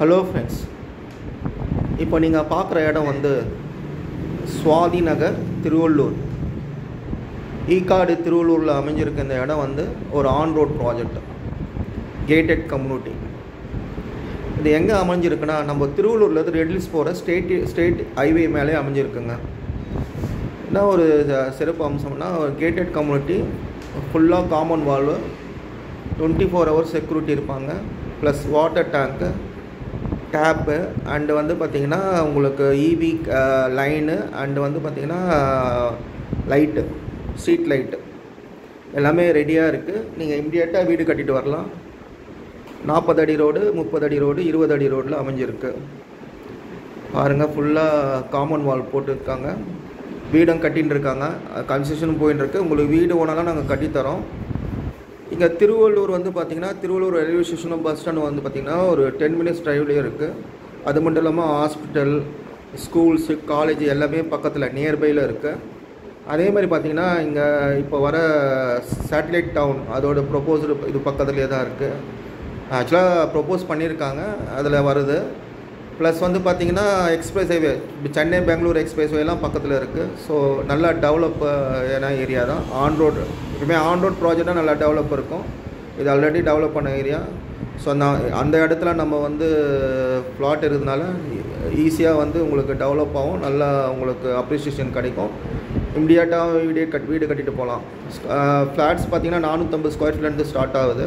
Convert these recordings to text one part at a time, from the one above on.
hello friends இப்போ நீங்கள் பார்க்குற இடம் வந்து சுவாதி நகர் திருவள்ளூர் ஈக்காடு திருவள்ளூரில் அமைஞ்சிருக்க இந்த இடம் வந்து ஒரு on road project gated community இது எங்கே அமைஞ்சிருக்குன்னா நம்ம திருவள்ளூர்லேருந்து ரெட்லிஸ் போகிற ஸ்டேட் ஸ்டேட் ஹைவே மேலே அமைஞ்சிருக்குங்க என்ன ஒரு ச- சிறப்பு அம்சம்னா ஒரு கேட்டட் கம்யூனிட்டி ஃபுல்லாக common valve twenty four hours security இருப்பாங்க ப்ளஸ் வாட்டர் டேங்க்கு டேப்பு அண்டு வந்து பார்த்திங்கன்னா உங்களுக்கு இவி லைனு அண்டு வந்து பார்த்திங்கன்னா லைட்டு ஸ்ட்ரீட் லைட்டு எல்லாமே ரெடியாக இருக்குது நீங்கள் இம்மிடியேட்டாக வீடு கட்டிட்டு வரலாம் நாற்பது அடி ரோடு முப்பது அடி ரோடு இருபது அடி ரோடில் அமைஞ்சிருக்கு பாருங்கள் ஃபுல்லாக காமன் வால் போட்டுருக்காங்க வீடும் கட்டின்னு இருக்காங்க கன்ஸ்ட்ரக்ஷனும் போயின்னு இருக்கு உங்களுக்கு வீடு ஓனெல்லாம் நாங்கள் கட்டித்தரோம் இங்கே திருவள்ளூர் வந்து பார்த்திங்கன்னா திருவள்ளூர் ரயில்வே ஸ்டேஷனும் பஸ் ஸ்டாண்டும் வந்து பார்த்திங்கன்னா ஒரு டென் மினிட்ஸ் ட்ரைவ்லேயே இருக்குது அது மட்டும் இல்லாமல் ஹாஸ்பிட்டல் ஸ்கூல்ஸு காலேஜ் எல்லாமே பக்கத்தில் நியர்பையில் இருக்குது அதே மாதிரி பார்த்திங்கன்னா இங்கே இப்போ வர சேட்டலைட் டவுன் அதோட ப்ரொப்போசல் இது பக்கத்துலேயே தான் இருக்குது ஆக்சுவலாக ப்ரொப்போஸ் பண்ணியிருக்காங்க அதில் வருது ப்ளஸ் வந்து பார்த்திங்கன்னா express highway Chennai Bangalore express வேலாம் பக்கத்தில் இருக்குது ஸோ நல்லா டெவலப் ஏன்னா ஏரியா தான் ஆன் ரோடு எப்பவுமே ஆன் ரோட் ப்ராஜெக்டாக நல்லா டெவலப் இருக்கும் இது ஆல்ரெடி டெவலப் பண்ண ஏரியா ஸோ நான் அந்த இடத்துல நம்ம வந்து ஃப்ளாட் இருக்கிறதுனால ஈஸியாக வந்து உங்களுக்கு டெவலப் ஆகும் நல்லா உங்களுக்கு அப்ரிசியேஷன் கிடைக்கும் இம்மிடியேட்டாக வீடு கட் வீடு கட்டிட்டு போகலாம் ஃப்ளாட்ஸ் பார்த்தீங்கன்னா நானூற்றம்பது ஸ்கொயர் ஃபீட்லேருந்து ஸ்டார்ட் ஆகுது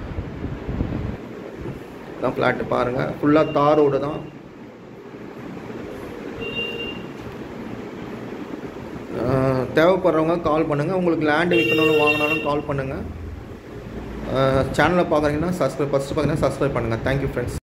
தான் ஃப்ளாட்டு பாருங்கள் ஃபுல்லாக தார் ரோடு தான் அஹ் தேவைப்படுறவங்க கால் பண்ணுங்கள் உங்களுக்கு லேண்டு விற்கணும்னு வாங்கினாலும் கால் பண்ணுங்கள் சேனலை பார்க்குறீங்கன்னா சப்ஸ்கிரைப் ஃபஸ்ட்டு பார்த்தீங்கன்னா சப்ஸ்கிரைப் பண்ணுங்கள் தேங்க்யூ ஃப்ரெண்ட்ஸ்